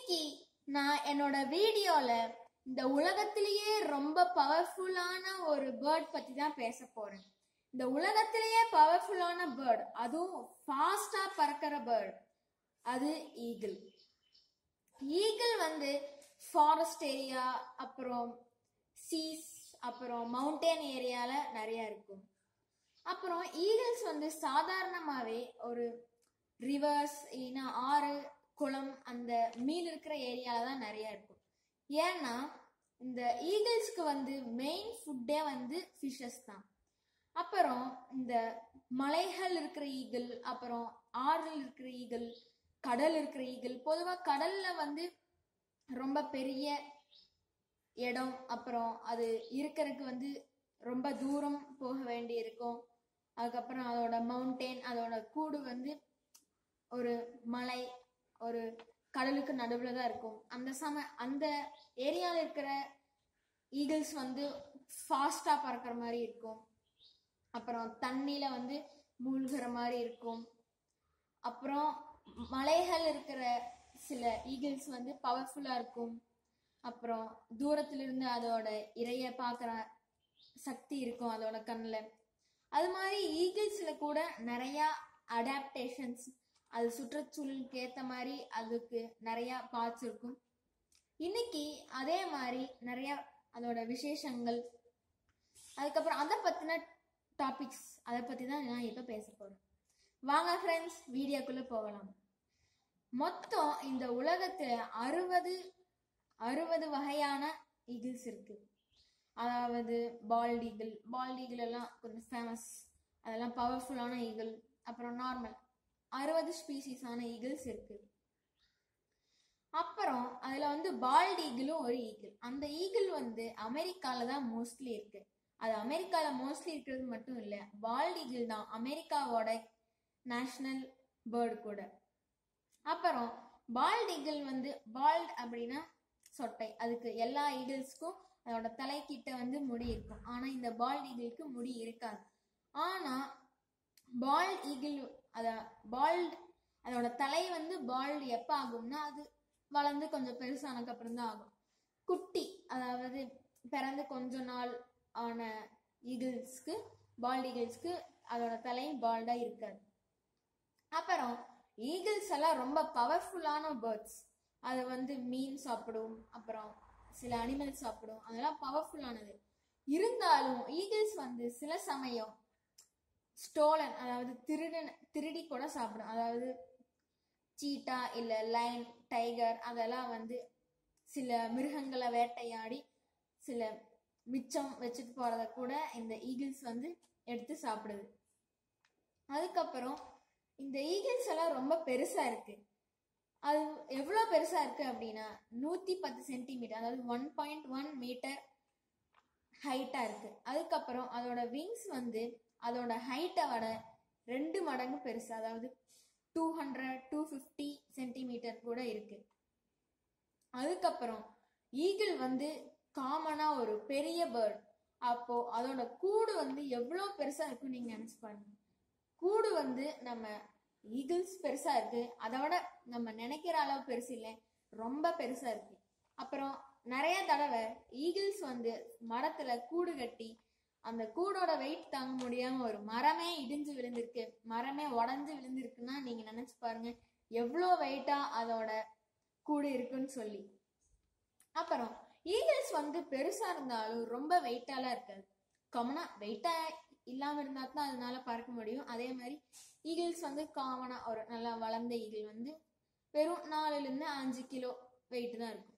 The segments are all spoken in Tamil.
இன்னைக்கு நான் என்னோட வீடியோல இந்த உலகத்திலேயே ரொம்ப பவர்ஃபுல்லான ஒரு பேர்ட் பத்தி தான் பேச போறேன் இந்த உலகத்திலேயே பவர்ஃபுல்லான பேர்ட் அதுவும் ஃபாஸ்டா பறக்கிற பேர்ட் அது ஈகிள் ஈகிள் வந்து ஃபாரஸ்ட் ஏரியா அப்புறம் சீஸ் அப்புறம் மவுண்டன் ஏரியால நிறைய இருக்கும் அப்புறம் ஈகிள்ஸ் வந்து சாதாரணமாகவே ஒரு ரிவர்ஸ் இல்லைன்னா ஆறு குளம் அந்த மீன் இருக்கிற ஏரியால தான் நிறைய இருக்கும் ஏன்னா இந்த ஈகிள்ஸ்க்கு வந்து மெயின் ஃபுட்டே வந்து ஃபிஷஸ் தான் அப்புறம் இந்த மலைகள் இருக்கிற ஈகிள் அப்புறம் ஆறுல இருக்கிற ஈகிள் கடல் இருக்கிற ஈகிள் பொதுவாக கடல்ல வந்து ரொம்ப பெரிய இடம் அப்புறம் அது இருக்கிறதுக்கு வந்து ரொம்ப தூரம் போக வேண்டி இருக்கும் அதுக்கப்புறம் அதோட மவுண்டெயின் அதோட கூடு வந்து ஒரு மலை ஒரு கடலுக்கு நடுவில் தான் இருக்கும் அந்த சம அந்த ஏரியாவில் இருக்கிற ஈகிள்ஸ் வந்து ஃபாஸ்டாக பறக்கிற மாதிரி இருக்கும் அப்புறம் தண்ணியில் வந்து மூழ்கிற மாதிரி இருக்கும் அப்புறம் மலைகள் இருக்கிற சில ஈகிள்ஸ் வந்து பவர்ஃபுல்லாக இருக்கும் அப்புறம் தூரத்திலிருந்து அதோட இறைய பார்க்குற சக்தி இருக்கும் அதோட கண்ணில் அது மாதிரி ஈகிள்ஸில் கூட நிறையா அடாப்டேஷன்ஸ் அது சுற்றுச்சூழலுக்கு ஏற்ற மாதிரி அதுக்கு நிறையா பார்ட்ஸ் இருக்கும் இன்னைக்கு அதே மாதிரி நிறையா அதோட விசேஷங்கள் அதுக்கப்புறம் அதை பற்றின டாபிக்ஸ் அதை பற்றி தான் நான் இப்போ பேச போகிறேன் வாங்க ஃப்ரெண்ட்ஸ் வீடியோக்குள்ளே போகலாம் மொத்தம் இந்த உலகத்தில் அறுபது அறுபது வகையான ஈகிள்ஸ் இருக்கு அதாவது பால்ட் ஈகிள் பால்ட் ஈகிள் எல்லாம் கொஞ்சம் ஃபேமஸ் அதெல்லாம் பவர்ஃபுல்லான ஈகிள் அப்புறம் நார்மல் அறுபது ஸ்பீசிஸான ஈகிள்ஸ் இருக்கு அப்புறம் அதில் வந்து பால்ட் ஈகிளும் ஒரு ஈகிள் அந்த ஈகிள் வந்து அமெரிக்காவில் தான் மோஸ்ட்லி இருக்கு அது அமெரிக்காவில் மோஸ்ட்லி இருக்கிறது மட்டும் இல்லை பால்ட் ஈகிள் தான் அமெரிக்காவோட நேஷ்னல் பேர்டு கூட அப்புறம் பால்ட் ஈகிள் வந்து பால்ட் அப்படின்னா சொட்டை அதுக்கு எல்லா ஈகிள்ஸ்க்கும் அதோட தலைக்கிட்ட வந்து முடி இருக்கும் ஆனா இந்த பால்ட் ஈகிளுக்கு முடி இருக்காது ஆனா பால்ட் ஈகிள் அத பால்ட் அதோட தலை வந்து பால்ட் எப்ப ஆகும்னா அது வளர்ந்து கொஞ்சம் பெருசானதுக்கு அப்புறம் தான் ஆகும் குட்டி அதாவது பிறந்து கொஞ்ச நாள் ஆன ஈகிள்ஸ்க்கு பால்ட் ஈகிள்ஸ்க்கு அதோட தலை பால்டா இருக்காது அப்புறம் ஈகிள்ஸ் எல்லாம் ரொம்ப பவர்ஃபுல்லான பேர்ட்ஸ் அது வந்து மீன் சாப்பிடும் அப்புறம் சில அனிமல்ஸ் சாப்பிடும் அதெல்லாம் பவர்ஃபுல்லானது இருந்தாலும் ஈகிள்ஸ் வந்து சில சமயம் ஸ்டோலன் அதாவது திருடு திருடி கூட சாப்பிடும் அதாவது சீட்டா இல்லை லைன் டைகர் அதெல்லாம் வந்து சில மிருகங்களை வேட்டையாடி சில மிச்சம் வச்சுட்டு போறத கூட இந்த ஈகிள்ஸ் வந்து எடுத்து சாப்பிடுது அதுக்கப்புறம் இந்த ஈகிள்ஸ் எல்லாம் ரொம்ப பெருசா இருக்கு அது எவ்வளோ பெருசா இருக்கு அப்படின்னா நூத்தி பத்து சென்டிமீட்டர் அதாவது ஒன் பாயிண்ட் ஒன் மீட்டர் ஹைட்டா இருக்கு அதுக்கப்புறம் அதோட விங்ஸ் வந்து அதோட ஹைட்டை விட ரெண்டு மடங்கு பெருசு அதாவது two hundred two fifty centimeter கூட இருக்கு அதுக்கப்புறம் ஈகிள் வந்து காமனா ஒரு பெரிய பேர்ட் அப்போ அதோட கூடு வந்து எவ்வளோ பெருசா இருக்கும் நீங்க நினைச்சு பாருங்க கூடு வந்து நம்ம ஈகிள்ஸ் பெருசா இருக்கு அதை விட நம்ம நினைக்கிற அளவு பெருசு இல்லை ரொம்ப பெருசா இருக்கு அப்புறம் நிறைய தடவை ஈகிள்ஸ் வந்து மரத்துல கூடு கட்டி அந்த கூடோட வெயிட் தாங்க முடியாம ஒரு மரமே இடிஞ்சு விழுந்திருக்கு மரமே உடஞ்சு விழுந்திருக்குன்னா நீங்க நினைச்சு பாருங்க எவ்வளோ வெயிட்டா அதோட கூடு இருக்குன்னு சொல்லி அப்புறம் ஈகிள்ஸ் வந்து பெருசா இருந்தாலும் ரொம்ப வெயிட்டாலாம் இருக்காது காமனா வெயிட்டா இல்லாம இருந்தா தான் அதனால பறக்க முடியும் அதே மாதிரி ஈகிள்ஸ் வந்து காமனா ஒரு நல்லா வளர்ந்த ஈகிள் வந்து வெறும் நாலுல இருந்து அஞ்சு கிலோ வெயிட் தான் இருக்கும்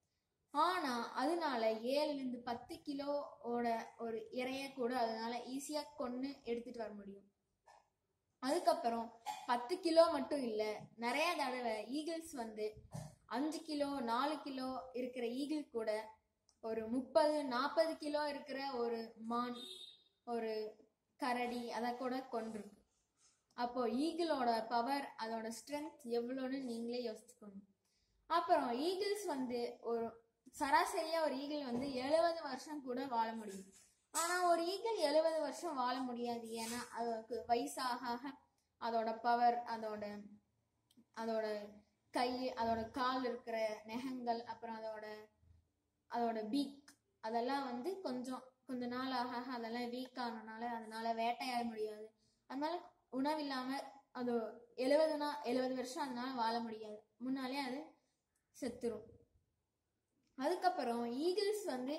ஆனா அதனால ஏழுல இருந்து பத்து கிலோவோட ஒரு இறைய கூட அதனால ஈஸியா கொண்டு எடுத்துட்டு வர முடியும் அதுக்கப்புறம் பத்து கிலோ மட்டும் இல்ல நிறைய தடவை ஈகிள்ஸ் வந்து அஞ்சு கிலோ நாலு கிலோ இருக்கிற ஈகிள் கூட ஒரு முப்பது நாற்பது கிலோ இருக்கிற ஒரு மான் ஒரு கரடி அதை கூட கொண்டிருக்கு அப்போ ஈகிளோட பவர் அதோட ஸ்ட்ரென்த் எவ்வளோன்னு நீங்களே யோசிச்சுக்கணும் அப்புறம் ஈகிள்ஸ் வந்து ஒரு சராசரியா ஒரு ஈகிள் வந்து எழுபது வருஷம் கூட வாழ முடியும் ஆனா ஒரு ஈகிள் எழுபது வருஷம் வாழ முடியாது ஏன்னா அதுக்கு வயசாக ஆக அதோட பவர் அதோட அதோட கை அதோட கால் இருக்கிற நெகங்கள் அப்புறம் அதோட அதோட பீக் அதெல்லாம் வந்து கொஞ்சம் கொஞ்ச நாள் ஆக ஆக அதெல்லாம் வீக் ஆனனால அதனால வேட்டையாட முடியாது அதனால உணவில்லாம அது எழுபது நாள் எழுபது வருஷம் அதனால வாழ முடியாது முன்னாலே அது செத்துரும் அதுக்கப்புறம் ஈகிள்ஸ் வந்து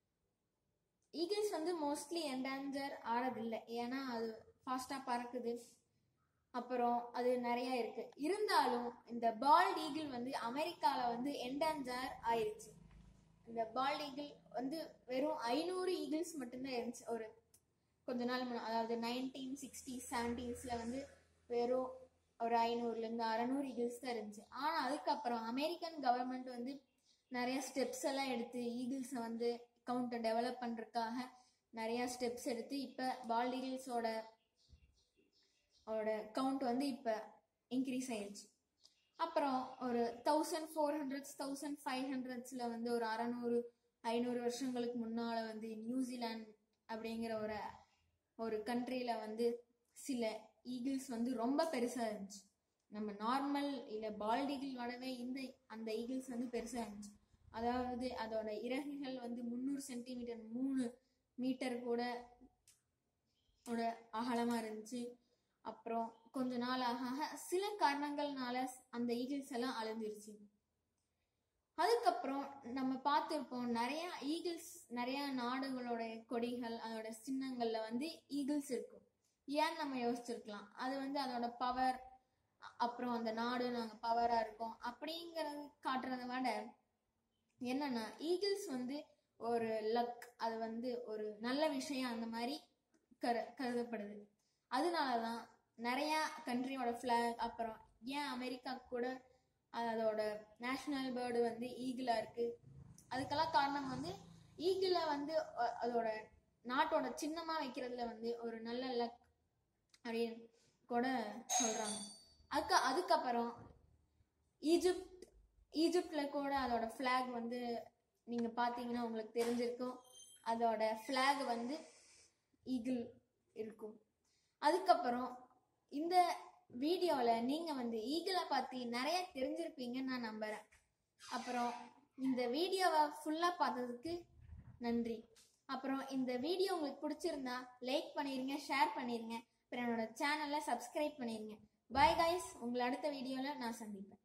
ஈகிள்ஸ் வந்து மோஸ்ட்லி என்டேஞ்சர் ஆறதில்லை ஏன்னா அது ஃபாஸ்ட்டாக பறக்குது அப்புறம் அது நிறைய இருக்கு இருந்தாலும் இந்த பால்ட் ஈகிள் வந்து அமெரிக்காவில் வந்து என்டேஞ்சர் ஆயிருச்சு இந்த பால்ட் ஈகிள் வந்து வெறும் ஐநூறு ஈகிள்ஸ் மட்டும்தான் இருந்துச்சு ஒரு கொஞ்ச நாள் முன்ன அதாவது நைன்டீன் சிக்ஸ்டி செவன்டீன்ஸில் வந்து வெறும் ஒரு ஐநூறுலேருந்து அறநூறு ஈகிள்ஸ் தான் இருந்துச்சு ஆனால் அதுக்கப்புறம் அமெரிக்கன் கவர்மெண்ட் வந்து நிறைய ஸ்டெப்ஸ் எல்லாம் எடுத்து ஈகிள்ஸை வந்து கவுண்ட்டை டெவலப் பண்ணுறதுக்காக நிறைய ஸ்டெப்ஸ் எடுத்து இப்போ பால்ட் ஈகிள்ஸோட அவரோட கவுண்ட் வந்து இப்போ இன்க்ரீஸ் ஆயிடுச்சு அப்புறம் ஒரு thousand four hundreds thousand five ஹண்ட்ரட்ஸில் வந்து ஒரு அறநூறு ஐநூறு வருஷங்களுக்கு முன்னால் வந்து நியூசிலாந்து அப்படிங்கிற ஒரு ஒரு கண்ட்ரியில் வந்து சில ஈகிள்ஸ் வந்து ரொம்ப பெருசாக இருந்துச்சு நம்ம நார்மல் இல்லை பால்ட் ஈகிள் விடவே இந்த அந்த ஈகிள்ஸ் வந்து பெருசாக இருந்துச்சு அதாவது அதோட இறகுகள் வந்து முந்நூறு சென்டிமீட்டர் மூணு மீட்டர் கூட ஓட அகலமாக இருந்துச்சு அப்புறம் கொஞ்ச நாள் ஆக ஆக சில காரணங்கள்னால அந்த ஈகிள்ஸ் எல்லாம் அழிஞ்சிருச்சு அதுக்கப்புறம் நம்ம பார்த்துருப்போம் நிறைய ஈகிள்ஸ் நிறைய நாடுகளோட கொடிகள் அதோட சின்னங்கள்ல வந்து ஈகிள்ஸ் இருக்கும் ஏன்னு நம்ம யோசிச்சிருக்கலாம் அது வந்து அதோட பவர் அப்புறம் அந்த நாடு நாங்கள் பவராக இருக்கோம் அப்படிங்கிறது காட்டுறதை விட என்னன்னா ஈகிள்ஸ் வந்து ஒரு லக் அது வந்து ஒரு நல்ல விஷயம் அந்த மாதிரி கரு கருதப்படுது அதனால தான் நிறையா கண்ட்ரியோட ஃப்ளாக் அப்புறம் ஏன் அமெரிக்கா கூட அதோட நேஷ்னல் பேர்டு வந்து ஈகிளாக இருக்குது அதுக்கெல்லாம் காரணம் வந்து ஈகிளை வந்து அ- அதோட நாட்டோட சின்னமாக வைக்கிறதுல வந்து ஒரு நல்ல லக் அப்படின்னு கூட சொல்கிறாங்க அதுக்கு அதுக்கப்புறம் ஈஜிப்ட் ஈஜிப்டில் கூட அதோட ஃப்ளாக் வந்து நீங்கள் பார்த்தீங்கன்னா உங்களுக்கு தெரிஞ்சிருக்கும் அதோட ஃப்ளாக் வந்து ஈகிள் இருக்கும் அதுக்கப்புறம் இந்த வீடியோவில் நீங்கள் வந்து ஈகிளை பற்றி நிறைய தெரிஞ்சிருப்பீங்கன்னு நான் நம்புகிறேன் அப்புறம் இந்த வீடியோவை ஃபுல்லாக பார்த்ததுக்கு நன்றி அப்புறம் இந்த வீடியோ உங்களுக்கு பிடிச்சிருந்தா லைக் பண்ணிடுங்க ஷேர் பண்ணிடுங்க அப்புறம் என்னோட சேனலை சப்ஸ்கிரைப் பண்ணிடுங்க பாய் கைஸ் உங்களை அடுத்த வீடியோவில் நான் சந்திப்பேன்